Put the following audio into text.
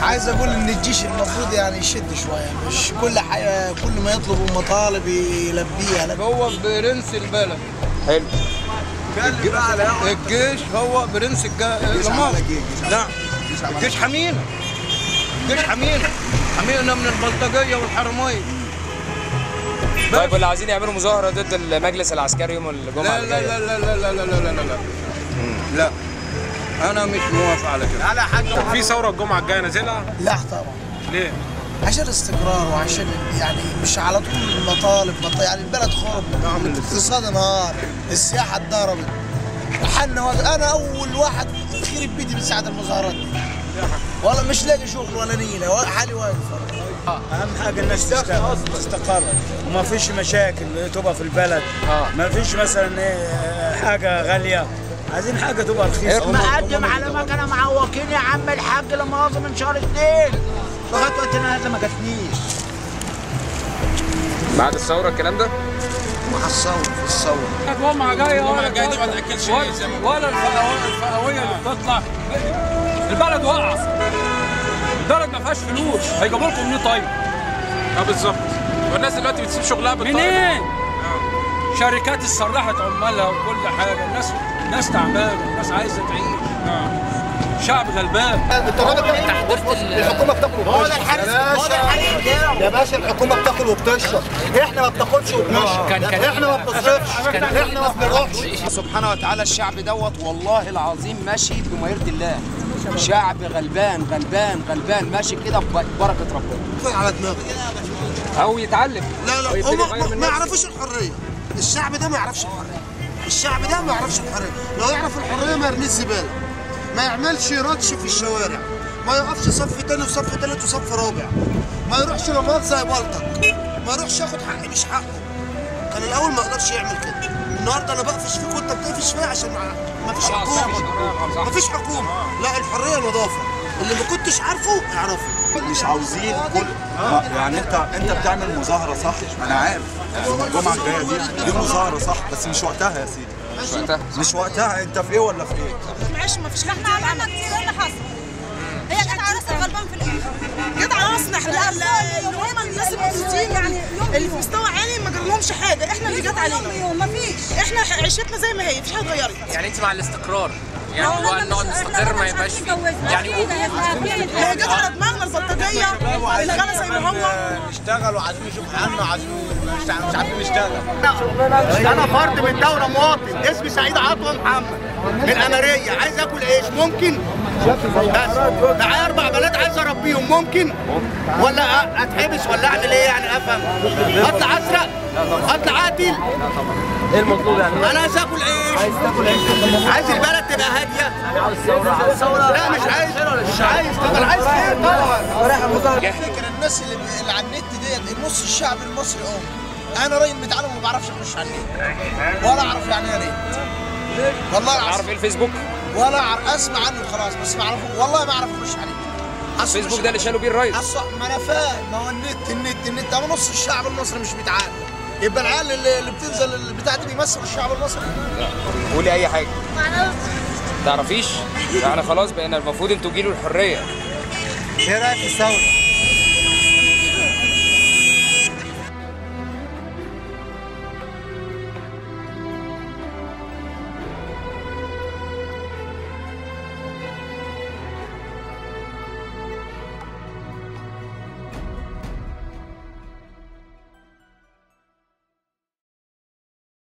عايز اقول ان الجيش المفروض يعني يشد شويه مش كل حاجه كل ما يطلبوا مطالب يلبيها لا هو برنس البلد حلو الجيش هو برنس الج- مصر لا الجيش حمينا الجيش حمينا حمينا من البلطجيه والحراميه طيب واللي عايزين يعملوا مظاهره ضد المجلس العسكري يوم الجمعه لا لا الجاية. لا لا لا لا لا لا لا لا لا انا مش موافق على كده في ثوره الجمعه الجايه نازلها لا طبعا ليه؟ عشان استقرار وعشان يعني مش على طول المطالب مط- يعني البلد خرب الاقتصاد انهار السياحه اتضربت حنا وق- انا اول واحد يخرب بيتي من ساعه المظاهرات دي والله مش لاقي شغل ولا نيله ولا حالي واقف اهم حاجه الناس تشتغل تستقر وما فيش مشاكل تبقى في البلد ما فيش مثلا إيه حاجه غاليه عايزين حاجه تبقى رخيصه مقدم على مكنه معوقين يا عم الحاج لا مؤاخذه من شهر اثنين لغايه وقتنا هذا ما جاتنيش بعد الثوره الكلام ده مع الثوره في الثوره الجمعة جاية ولا الجاية دي ما تأكلش ولا الفئوية الفئوية اللي بتطلع البلد واقعة البلد ما فيهاش فلوس هيجيبوا لكم منين طيب؟ اه بالظبط والناس دلوقتي بتسيب شغلها بالطريقه منين؟ شركات اتسرحت عمالها وكل حاجة الناس الناس تعبانة الناس عايزة تعيش شعب غلبان الحكومه بتاكل وبتشرب يا باشا الحكومه بتاكل وبتشرب احنا ما بتاكلش وبنشرب احنا ما بنصرفش احنا ما بنروحش سبحانه وتعالى الشعب دوت والله العظيم ماشي بميرة الله شعب غلبان غلبان غلبان ماشي كده ببركة ربنا على دماغي او يتعلم لا أو لا يبتدي هم يغير ما- من ما نفسه. يعرفوش الحريه الشعب ده ما يعرفش الحريه الشعب ده ما يعرفش الحريه لو يعرف الحريه ما يرميش زباله ما يعملش رطش في الشوارع ما يقفش صف تاني وصف تالت وصف رابع ما يروحش لمات زي بلطك ما يروحش ياخد حق مش حقه كان الاول ما يقدرش يعمل كده النهارده انا بقفش فيك وانت بتقفش فيا عشان ما ما فيش حكومه ما فيش حكومه لا الحريه نظافه اللي ما كنتش عارفه اعرفه مش عاوزين كل يعني انت انت بتعمل مظاهره صح انا عارف الجمعه الجايه دي دي مظاهره صح بس مش وقتها يا سيدي مش وقتها مش وقتها انت في ايه ولا في ايه معلش ما فيش احنا عملنا كتير ايه اللي حصل؟ هي جت على راسنا غلبان في الاخر جت على راسنا احنا اللي هم الناس المبسوطين يعني اللي في مستوى عالي ما جرالهمش حاجه احنا اللي جت علينا يوم ما فيش احنا عيشتنا زي ما هي مفيش حاجه اتغيرت يعني انت مع الاستقرار يعني الوقت نقعد نستقر ما يبقاش فيه يعني هي جت على دماغنا البلطجيه الغلا زي ما هو نشتغل وعايزين نشوف حالنا وعايزين مش مش عارفين نشتغل انا فرد من دوله مواطن اسمي سعيد عطوه محمد من الاماريه عايز اكل عيش ممكن بس معايا اربع بنات عايز اربيهم ممكن ولا أ- اتحبس ولا اعمل ايه يعني افهم اطلع اسرق اطلع قاتل ايه المطلوب يعني انا عايز اكل عيش عايز تاكل عيش عايز البلد تبقى هاديه لا مش عايز مش عايز طبعا عايز ايه طبعا فكرة الناس اللي, اللي على النت ديت النص الشعب المصري ام انا راجل متعلم وما بعرفش اخش على النت ولا اعرف يعني ايه نت والله عارف العظيم ايه الفيسبوك ولا اعرف اسمع عنه خلاص بس ما اعرفه والله ما اعرف اخش عليه أصل الفيسبوك مش- ده اللي شالوا بيه الرئيس أصل ما انا فاهم ما هو النت النت النت اما نص الشعب المصري مش بيتعلم يبقى العيال اللي, اللي بتنزل البتاع دي بيمثلوا الشعب المصري قولي اي حاجه تعرفيش يعني خلاص بقينا المفروض انتوا جيلوا الحريه ايه رايك في الثوره؟